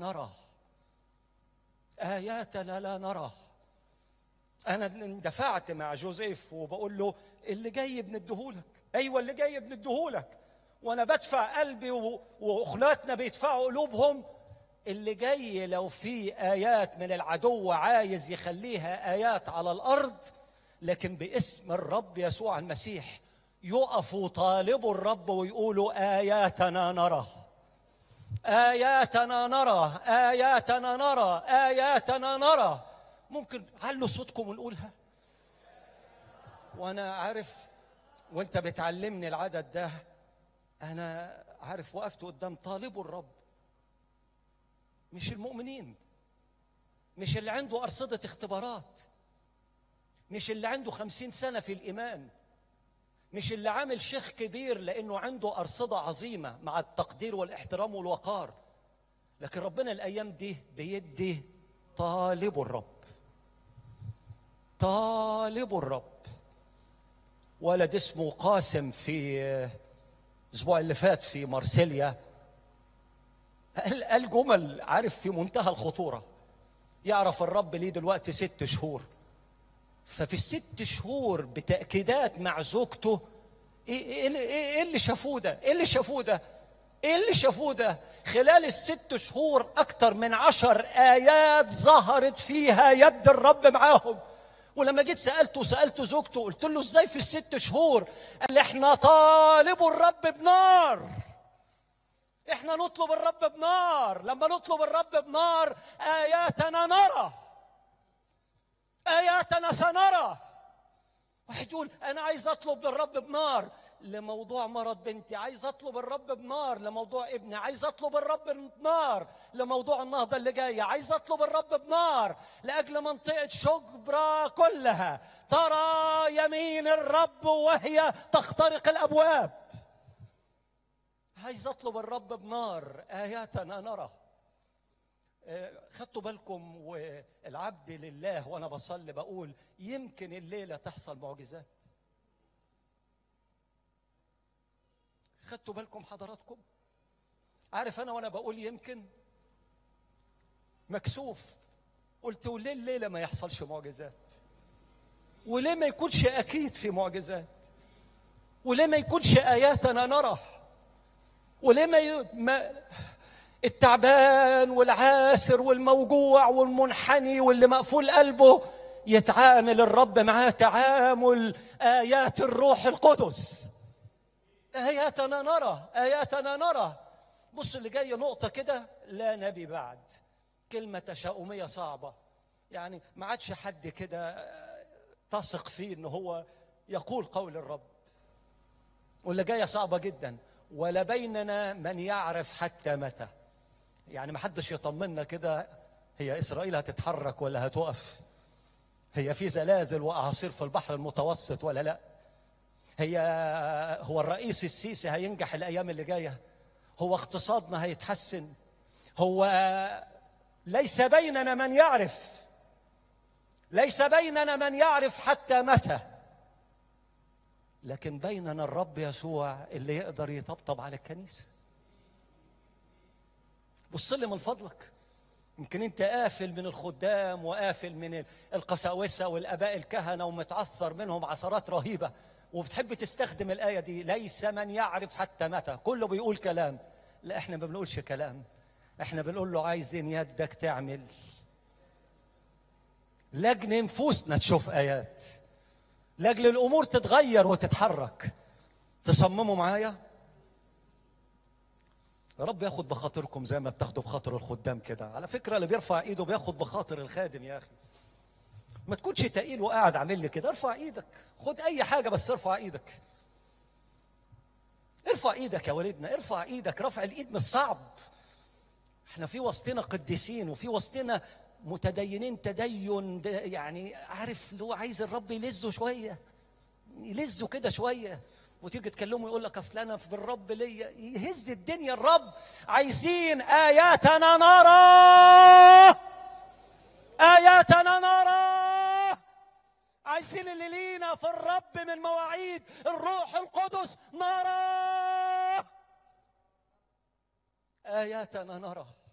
نرى اياتنا لا نرى انا اندفعت مع جوزيف وبقول له اللي جاي بنديهولك ايوه اللي جاي بنديهولك وانا بدفع قلبي و- واخواتنا بيدفعوا قلوبهم اللي جاي لو في ايات من العدو عايز يخليها ايات على الارض لكن باسم الرب يسوع المسيح يقفوا طالبوا الرب ويقولوا اياتنا نرى آياتنا نرى آياتنا نرى آياتنا نرى ممكن علوا صوتكم ونقولها وأنا عارف وأنت بتعلمني العدد ده أنا عارف وقفت قدام طالبوا الرب مش المؤمنين مش اللي عنده أرصدة اختبارات مش اللي عنده خمسين سنة في الإيمان مش اللي عامل شيخ كبير لانه عنده ارصده عظيمه مع التقدير والاحترام والوقار لكن ربنا الايام دي بيدي طالب الرب طالب الرب ولد اسمه قاسم في الاسبوع اللي فات في مارسيليا قال قال جمل عارف في منتهى الخطوره يعرف الرب ليه دلوقتي ست شهور ففي الست شهور بتأكيدات مع زوجته ايه ايه ايه إيه اللي شافوه ده؟ ايه اللي شافوه ده؟ ايه اللي شافوه ده؟ خلال الست شهور أكتر من عشر آيات ظهرت فيها يد الرب معاهم ولما جيت سألته سألته زوجته قلت له ازاي في الست شهور؟ قال لي احنا طالبوا الرب بنار احنا نطلب الرب بنار لما نطلب الرب بنار آياتنا نرى آياتنا سنرى واحد يقول أنا عايز أطلب للرب بنار لموضوع مرض بنتي عايز أطلب الرب بنار لموضوع ابني عايز أطلب الرب بنار لموضوع النهضة اللي جاية عايز أطلب الرب بنار لأجل منطقة شبرا كلها ترى يمين الرب وهي تخترق الأبواب عايز أطلب الرب بنار آياتنا نرى خدتوا بالكم والعبد لله وانا بصلي بقول يمكن الليله تحصل معجزات خدتوا بالكم حضراتكم عارف انا وانا بقول يمكن مكسوف قلت وليه الليله ما يحصلش معجزات وليه ما يكونش اكيد في معجزات وليه ما يكونش اياتنا نرى وليه ما, ي... ما التعبان والعاسر والموجوع والمنحني واللي مقفول قلبه يتعامل الرب معاه تعامل آيات الروح القدس آياتنا نرى آياتنا نرى بص اللي جاي نقطة كده لا نبي بعد كلمة تشاؤمية صعبة يعني ما عادش حد كده تثق فيه ان هو يقول قول الرب واللي جاية صعبة جدا ولا بيننا من يعرف حتى متى يعني ما حدش يطمنا كده هي اسرائيل هتتحرك ولا هتقف هي في زلازل واعاصير في البحر المتوسط ولا لا هي هو الرئيس السيسي هينجح الايام اللي جايه هو اقتصادنا هيتحسن هو ليس بيننا من يعرف ليس بيننا من يعرف حتى متى لكن بيننا الرب يسوع اللي يقدر يطبطب على الكنيسه بص لي من فضلك يمكن انت قافل من الخدام وقافل من القساوسه والاباء الكهنه ومتعثر منهم عثرات رهيبه وبتحب تستخدم الايه دي ليس من يعرف حتى متى كله بيقول كلام لا احنا ما بنقولش كلام احنا بنقول له عايزين يدك تعمل لاجل نفوسنا تشوف ايات لاجل الامور تتغير وتتحرك تصمموا معايا يا رب ياخد بخاطركم زي ما بتاخدوا بخاطر الخدام كده على فكره اللي بيرفع ايده بياخد بخاطر الخادم يا اخي ما تكونش تقيل وقاعد عامل لي كده ارفع ايدك خد اي حاجه بس ارفع ايدك ارفع ايدك يا والدنا ارفع ايدك رفع الايد مش صعب احنا في وسطنا قديسين وفي وسطنا متدينين تدين يعني عارف اللي هو عايز الرب يلزه شويه يلزه كده شويه وتيجي تكلمه يقول لك اصل انا في الرب ليا يهز الدنيا الرب عايزين اياتنا نرى اياتنا نرى عايزين اللي لينا في الرب من مواعيد الروح القدس نرى اياتنا نرى